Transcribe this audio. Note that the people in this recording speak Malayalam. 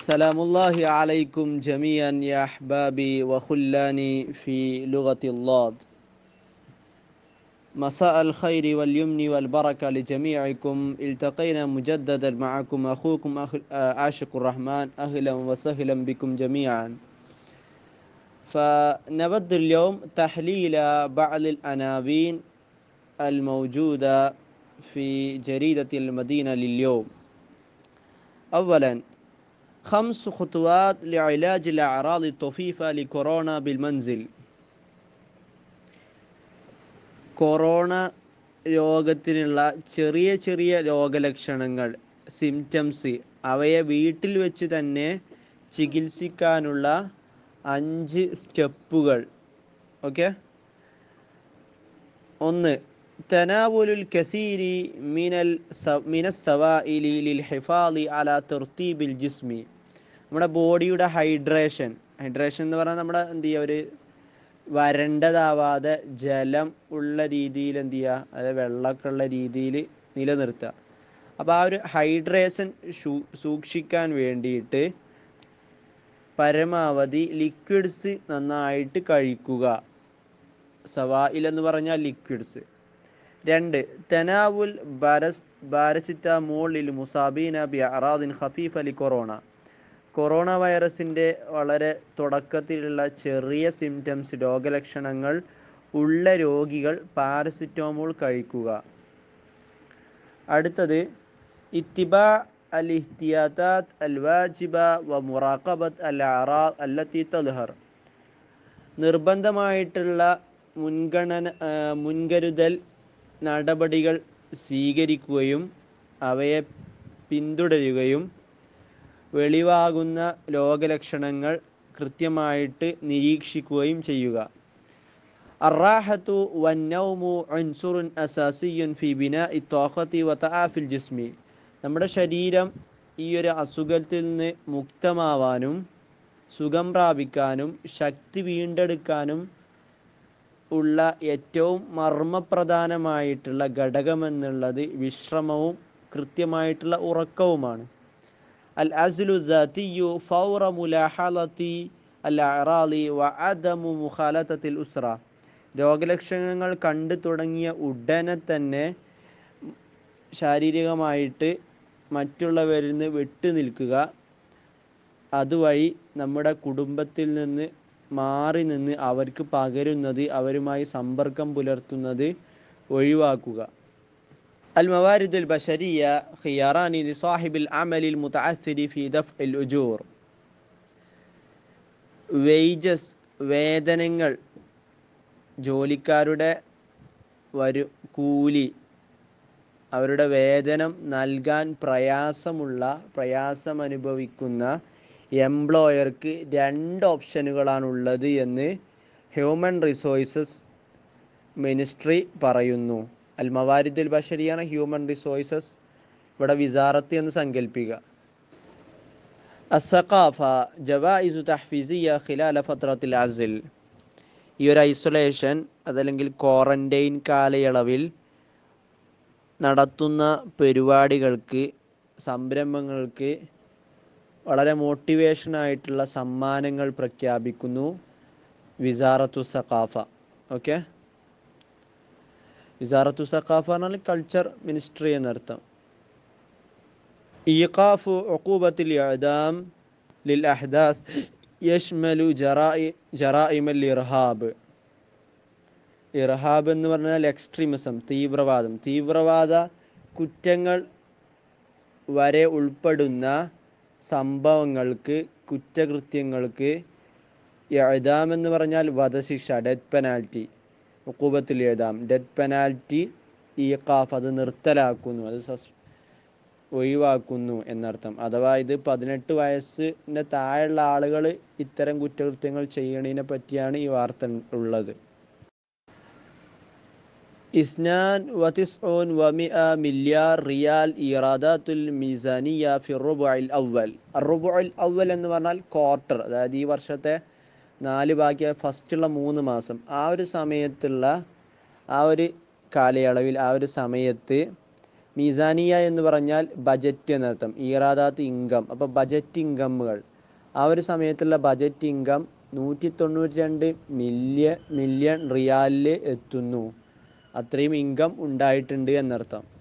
سلام الله عليكم جميعا يا أحبابي وخلاني في لغة الله مساء الخير واليمن والبركة لجميعكم التقينا مجددا معكم أخوكم أخ... عاشق الرحمن أهلا وسهلا بكم جميعا فنود اليوم تحليل بعض العناوين الموجودة في جريدة المدينة لليوم أولا خمس خطوات لعلاج الأعراض الطفيفة لكورونا بالمنزل കൊറോണ രോഗത്തിനുള്ള ചെറിയ ചെറിയ രോഗലക്ഷണങ്ങൾ സിംറ്റംസ് അവയെ വീട്ടിൽ വെച്ച് തന്നെ ചികിത്സിക്കാനുള്ള അഞ്ച് സ്റ്റെപ്പുകൾ ഓക്കെ ഒന്ന് തനാവുലുൽ കസീരി മിനൽ മിന സവാഇലി ലിൽ ഹിഫാദി അല തെർത്തീബിൽ ജിസ്മി നമ്മുടെ ബോഡിയുടെ ഹൈഡ്രേഷൻ ഹൈഡ്രേഷൻ എന്ന് പറഞ്ഞാൽ നമ്മുടെ എന്ത് ചെയ്യുക ഒരു വരണ്ടതാവാതെ ജലം ഉള്ള രീതിയിൽ എന്ത് ചെയ്യുക അതായത് വെള്ളമൊക്കെ ഉള്ള രീതിയിൽ നിലനിർത്തുക അപ്പോൾ ആ ഒരു ഹൈഡ്രേഷൻ സൂക്ഷിക്കാൻ വേണ്ടിയിട്ട് പരമാവധി ലിക്വിഡ്സ് നന്നായിട്ട് കഴിക്കുക സവായിൽ എന്ന് പറഞ്ഞാൽ ലിക്വിഡ്സ് രണ്ട് തനാവുൽ ബാരസ് ബാരസിറ്റാമോളിൽ മുസാബീന ബി അറാദിൻ ഖഫീഫ് അലി കൊറോണ കൊറോണ വൈറസിൻ്റെ വളരെ തുടക്കത്തിലുള്ള ചെറിയ സിംറ്റംസ് രോഗലക്ഷണങ്ങൾ ഉള്ള രോഗികൾ പാരസിറ്റോമോൾ കഴിക്കുക അടുത്തത് ഇത്തിബ അൽ ഇഹ്തിയാത്താത്ത് അൽ വാജിബ വ മുറാഖബത്ത് അൽ അറാ അല്ലത്തി തൽഹർ നിർബന്ധമായിട്ടുള്ള മുൻഗണന മുൻകരുതൽ നടപടികൾ സ്വീകരിക്കുകയും അവയെ പിന്തുടരുകയും വെളിവാകുന്ന രോഗലക്ഷണങ്ങൾ കൃത്യമായിട്ട് നിരീക്ഷിക്കുകയും ചെയ്യുക അറാഹത്തു വന്നൗമു അൻസുറുൻ അസാസിയുൻ ഫി ബിന ഇത്തോഖത്തി വതആഫിൽ ജിസ്മി നമ്മുടെ ശരീരം ഈ ഒരു അസുഖത്തിൽ നിന്ന് മുക്തമാവാനും സുഖം പ്രാപിക്കാനും ശക്തി വീണ്ടെടുക്കാനും ഉള്ള ഏറ്റവും മർമ്മപ്രധാനമായിട്ടുള്ള ഘടകമെന്നുള്ളത് വിശ്രമവും കൃത്യമായിട്ടുള്ള ഉറക്കവുമാണ് അൽ അസ്ലു ദാത്തിയു ഫൗറ മുലാഹലത്തി അൽ അറാലി വ അദമു മുഖാലത്തത്തിൽ ഉസ്ര രോഗലക്ഷണങ്ങൾ കണ്ടു തുടങ്ങിയ ഉടനെ തന്നെ ശാരീരികമായിട്ട് മറ്റുള്ളവരിൽ നിന്ന് വിട്ടു നിൽക്കുക അതുവഴി നമ്മുടെ കുടുംബത്തിൽ നിന്ന് മാറി നിന്ന് അവർക്ക് പകരുന്നത് അവരുമായി സമ്പർക്കം പുലർത്തുന്നത് ഒഴിവാക്കുക الموارد البشرية خياران لصاحب العمل المتعثر في دفع الأجور വേജസ് വേതനങ്ങൾ ജോലിക്കാരുടെ വരു കൂലി അവരുടെ വേതനം നൽകാൻ പ്രയാസമുള്ള പ്രയാസം അനുഭവിക്കുന്ന എംപ്ലോയർക്ക് രണ്ട് ഓപ്ഷനുകളാണുള്ളത് എന്ന് ഹ്യൂമൻ റിസോഴ്സസ് മിനിസ്ട്രി പറയുന്നു അൽ മവാരിദുൽ ബഷരിയാണ് ഹ്യൂമൻ റിസോഴ്സസ് ഇവിടെ വിസാറത്ത് എന്ന് സങ്കല്പിക്കുക അസഖാഫ ജവായിസു തഹ്ഫീസിയ ഖിലാല ഫത്രത്തിൽ അസിൽ ഈ ഒരു ഐസൊലേഷൻ അതല്ലെങ്കിൽ ക്വാറൻറ്റൈൻ കാലയളവിൽ നടത്തുന്ന പരിപാടികൾക്ക് സംരംഭങ്ങൾക്ക് വളരെ മോട്ടിവേഷനായിട്ടുള്ള സമ്മാനങ്ങൾ പ്രഖ്യാപിക്കുന്നു വിസാറത്തു സഖാഫ ഓക്കെ വിസാറത്തു സഖാഫ എന്നാൽ കൾച്ചർ മിനിസ്ട്രി എന്നർത്ഥം ഈഖാഫു ഉഖൂബത്തിൽ ഇഅദാം ലിൽ അഹ്ദാസ് യഷ്മലു ജറായി ജറായിമൽ ഇർഹാബ് ഇർഹാബ് എന്ന് പറഞ്ഞാൽ എക്സ്ട്രീമിസം തീവ്രവാദം തീവ്രവാദ കുറ്റങ്ങൾ വരെ ഉൾപ്പെടുന്ന സംഭവങ്ങൾക്ക് കുറ്റകൃത്യങ്ങൾക്ക് എഴുതാം എന്ന് പറഞ്ഞാൽ വധശിക്ഷ ഡെത്ത് പെനാൽറ്റി ഉക്കൂബത്തിൽ എഴുതാം ഡെത്ത് പെനാൽറ്റി ഈ കാഫ് അത് നിർത്തലാക്കുന്നു അത് സസ് ഒഴിവാക്കുന്നു എന്നർത്ഥം അഥവാ ഇത് പതിനെട്ട് വയസ്സിൻ്റെ താഴെയുള്ള ആളുകൾ ഇത്തരം കുറ്റകൃത്യങ്ങൾ ചെയ്യണതിനെ പറ്റിയാണ് ഈ വാർത്ത ഉള്ളത് ഇസ്നാൻ വതിസ്ഊൻ വമിഅ മില്യാർ റിയാൽ ഇറാദാത്തുൽ മീസാനിയ ഫി റുബുഅൽ അവൽ റുബുഅൽ അവൽ എന്ന് പറഞ്ഞാൽ ക്വാർട്ടർ അതായത് ഈ വർഷത്തെ നാല് ബാക്കിയ ഫസ്റ്റുള്ള മൂന്ന് മാസം ആ ഒരു സമയത്തുള്ള ആ ഒരു കാലയളവിൽ ആ ഒരു സമയത്ത് മീസാനിയ എന്ന് പറഞ്ഞാൽ ബജറ്റ് എന്നർത്ഥം ഈറാദാത്ത് ഇൻകം അപ്പോൾ ബജറ്റ് ഇൻകമ്മുകൾ ആ ഒരു സമയത്തുള്ള ബജറ്റ് ഇൻകം നൂറ്റി തൊണ്ണൂറ്റി രണ്ട് മില്യൺ മില്യൺ റിയാലിൽ എത്തുന്നു അത്രയും ഇൻകം ഉണ്ടായിട്ടുണ്ട് എന്നർത്ഥം